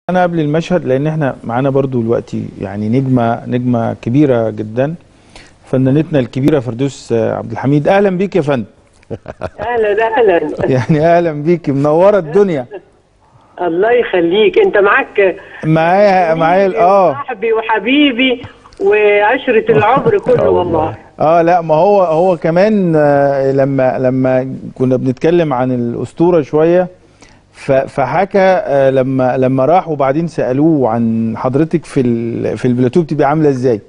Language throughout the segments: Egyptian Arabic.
انا قبل المشهد لان احنا معانا برضو دلوقتي يعني نجمه نجمه كبيره جدا فنانتنا الكبيره فردوس آه، عبد الحميد اهلا بيك يا فندم اهلا اهلا يعني اهلا بيك منوره الدنيا الله يخليك انت معاك معايا معايا اه صاحبي وحبيبي وعشرة العمر كله والله اه لا ما هو هو كمان آه، لما لما كنا بنتكلم عن الاسطوره شويه ف- فحكى آه، لما لما راح وبعدين سالوه عن حضرتك في ال- في البلاتو بتبقى عامله ازاي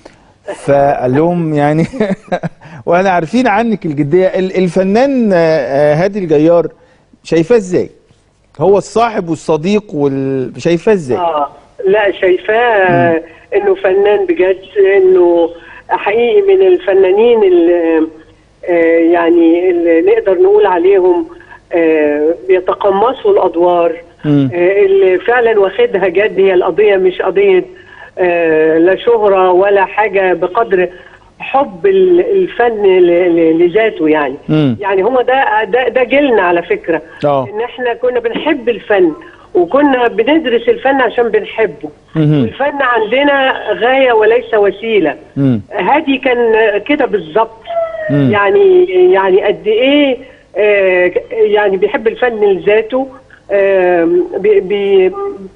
فقال لهم يعني واحنا عارفين عنك الجديه ال- الفنان آه، آه، هادي الجيار شايفاه ازاي هو الصاحب والصديق وال... شايفاه ازاي اه لا شايفاه انه فنان بجد انه حقيقي من الفنانين اللي آه، يعني اللي نقدر نقول عليهم آه، بيتقمصوا الادوار مم. آه، اللي فعلا واخدها جد هي القضيه مش قضيه آه، لا شهره ولا حاجه بقدر حب ال- الفن ل- ل- لذاته يعني مم. يعني هو ده ده ده جيلنا على فكره اه ان احنا كنا بنحب الفن وكنا بندرس الفن عشان بنحبه مهم. والفن عندنا غايه وليس وسيله مم. هادي كان كده بالظبط مم. يعني يعني قد ايه آه، يعني بيحب الفن لذاته آم، بي بي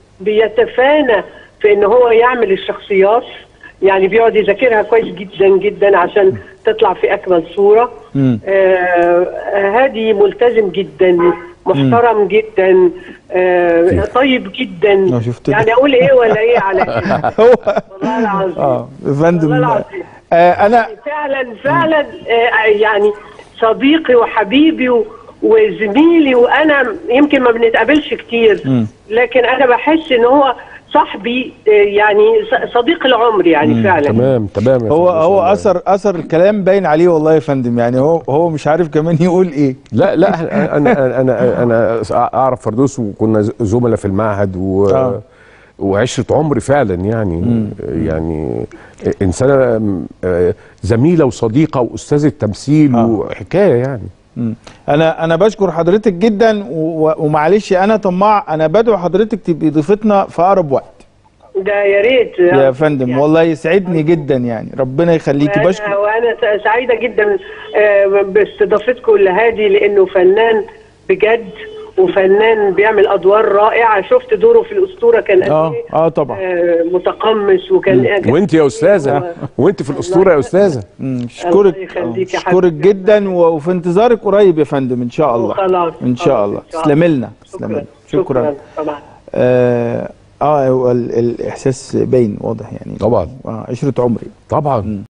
بيتفانى في ان هو يعمل الشخصيات يعني بيقعد يذاكرها كويس جدا جدا عشان تطلع في اكمل صوره مم. آه هادي ملتزم جدا محترم جدا آه طيب جدا آه، شفت يعني اقول ايه ولا ايه على كده هو والله العظيم اه يا فندم والله العظيم. آه انا فعلا فعلا آه يعني صديقي وحبيبي و- وزميلي وانا يمكن ما بنتقابلش كتير مم. لكن انا بحس ان هو صاحبي آه يعني ص- صديق العمر يعني فعلا تمام تمام يا هو فندم، هو والله. اثر اثر الكلام باين عليه والله يا فندم يعني هو هو مش عارف كمان يقول ايه لا لا إحنا- انا انا انا اعرف فردوس وكنا ز- زملاء في المعهد و آه. وعشرة عمر فعلا يعني يعني انسانه م- آه، زميله وصديقه واستاذه تمثيل آه. وحكايه يعني مم. انا انا بشكر حضرتك جدا و- و- ومعلش انا طماع انا بدعو حضرتك تبقي ضيفتنا في اقرب وقت ده يا ريت يا فندم والله يسعدني جدا يعني ربنا يخليكي وأنا- بشكر وانا س- سعيده جدا آه، باستضافتكم لهادي لانه فنان بجد وفنان بيعمل ادوار رائعه شفت دوره في الاسطوره كان قد اه ايه اه طبعا آه، متقمص وكان وانت يا استاذه وانت في الاسطوره يا استاذه مم. اشكرك الله يخليك يا اشكرك حبيبي. جدا و- وفي انتظارك قريب يا فندم ان شاء الله وخلاص. ان شاء خلاص، الله إن شاء تسلمي لنا شكرا تسلمي شكرا, شكرا طبعا اه اه هو ال- الاحساس باين واضح يعني طبعا اه عشرة عمري طبعا